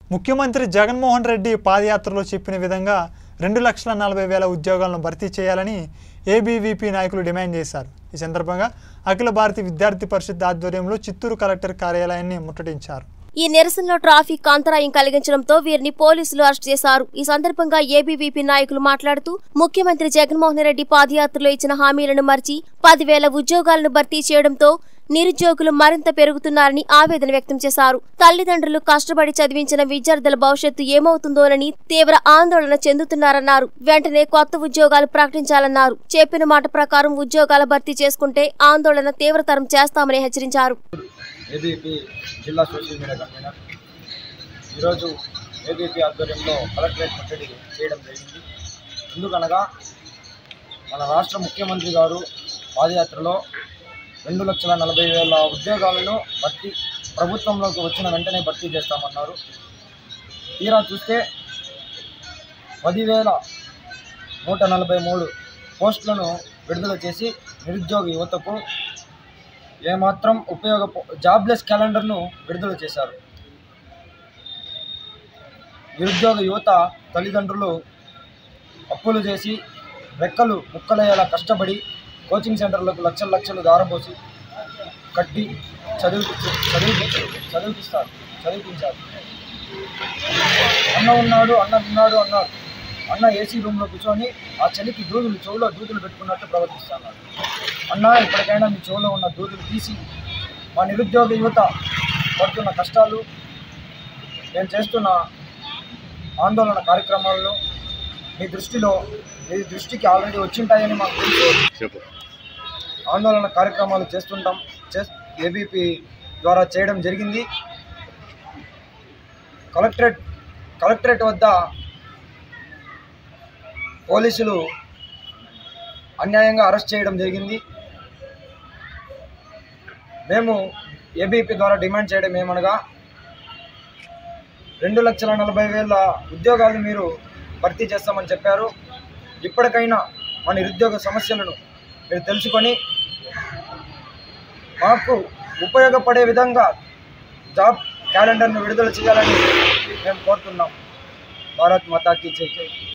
ముఖ్యమంత్రి జగన్మోహన్ రెడ్డి పాదయాత్రలో చెప్పిన విధంగా రెండు లక్షల నలభై వేల ఉద్యోగాలను భర్తీ చేయాలని ఏబీవీపీ నాయకులు డిమాండ్ చేశారు ఈ సందర్భంగా అఖిల భారతీయ విద్యార్థి పరిషత్ ఆధ్వర్యంలో చిత్తూరు కలెక్టర్ కార్యాలయాన్ని ముట్టడించారు ఈ నిరసనలో ట్రాఫిక్ అంతరాయం కలిగించడంతో వీరిని పోలీసులు అరెస్ట్ చేశారు ఈ సందర్భంగా ఏబీవీపీ నాయకులు మాట్లాడుతూ ముఖ్యమంత్రి జగన్మోహన్ రెడ్డి పాదయాత్రలో ఇచ్చిన హామీలను మర్చి పదివేల ఉద్యోగాలను భర్తీ చేయడంతో నిరుద్యోగులు మరింత పెరుగుతున్నారని ఆవేదన వ్యక్తం చేశారు తల్లిదండ్రులు కష్టపడి చదివించిన విద్యార్థుల భవిష్యత్తు ఏమవుతుందోనని తీవ్ర ఆందోళన చెందుతున్నారన్నారు వెంటనే కొత్త ఉద్యోగాలు ప్రకటించాలన్నారు చెప్పిన మాట ప్రకారం ఉద్యోగాల భర్తీ చేసుకుంటే ఆందోళన తీవ్రతరం చేస్తామని హెచ్చరించారు ఏబీపీ జిల్లా సోషల్ మీడియా కన్వీనర్ ఈరోజు ఏబీపీ ఆధ్వర్యంలో కలెక్టరేట్ ముట్టడి చేయడం జరిగింది ఎందుకనగా మన రాష్ట్ర ముఖ్యమంత్రి గారు పాదయాత్రలో రెండు లక్షల నలభై వేల ఉద్యోగాలను భర్తీ ప్రభుత్వంలోకి వచ్చిన వెంటనే భర్తీ చేస్తామన్నారు తీరా చూస్తే పదివేల నూట నలభై మూడు పోస్టులను విడుదల చేసి నిరుద్యోగ యువతకు ఏమాత్రం ఉపయోగ జాబ్లెస్ క్యాలెండర్ను విడుదల చేశారు నిరుద్యోగ యువత తల్లిదండ్రులు అప్పులు చేసి రెక్కలు ముక్కలయ్యేలా కష్టపడి కోచింగ్ సెంటర్లకు లక్షల లక్షలు దారపోసి కట్టి చదివి చదివి చదివిపిస్తారు చదివిపించారు అన్న ఉన్నాడు అన్న ఉన్నాడు అన్నారు అన్న ఏసీ రూమ్లో కూర్చొని ఆ చలికి దూదులు చెవులో దూదులు పెట్టుకున్నట్టు ప్రవర్తిస్తున్నారు అన్న ఇప్పటికైనా మీ చెవులో ఉన్న దూదులు తీసి మా నిరుద్యోగ యువత పడుతున్న కష్టాలు నేను చేస్తున్న ఆందోళన కార్యక్రమాలను మీ దృష్టిలో మీ దృష్టికి ఆల్రెడీ వచ్చింటాయని మాకు తెలుసు ఆందోళన కార్యక్రమాలు చేస్తుంటాం చేస్ ఏబీపీ ద్వారా చేయడం జరిగింది కలెక్టరేట్ కలెక్టరేట్ వద్ద పోలీసులు అన్యాయంగా అరెస్ట్ చేయడం జరిగింది మేము ఏబీపీ ద్వారా డిమాండ్ చేయడం ఏమనగా రెండు లక్షల నలభై వేల ఉద్యోగాలు మీరు భర్తీ చేస్తామని చెప్పారు ఇప్పటికైనా మా నిరుద్యోగ సమస్యలను మీరు తెలుసుకొని మాకు ఉపయోగపడే విధంగా జాబ్ క్యాలెండర్ను విడుదల చేయాలని మేము కోరుతున్నాం భారత్ మాతాకి జై జై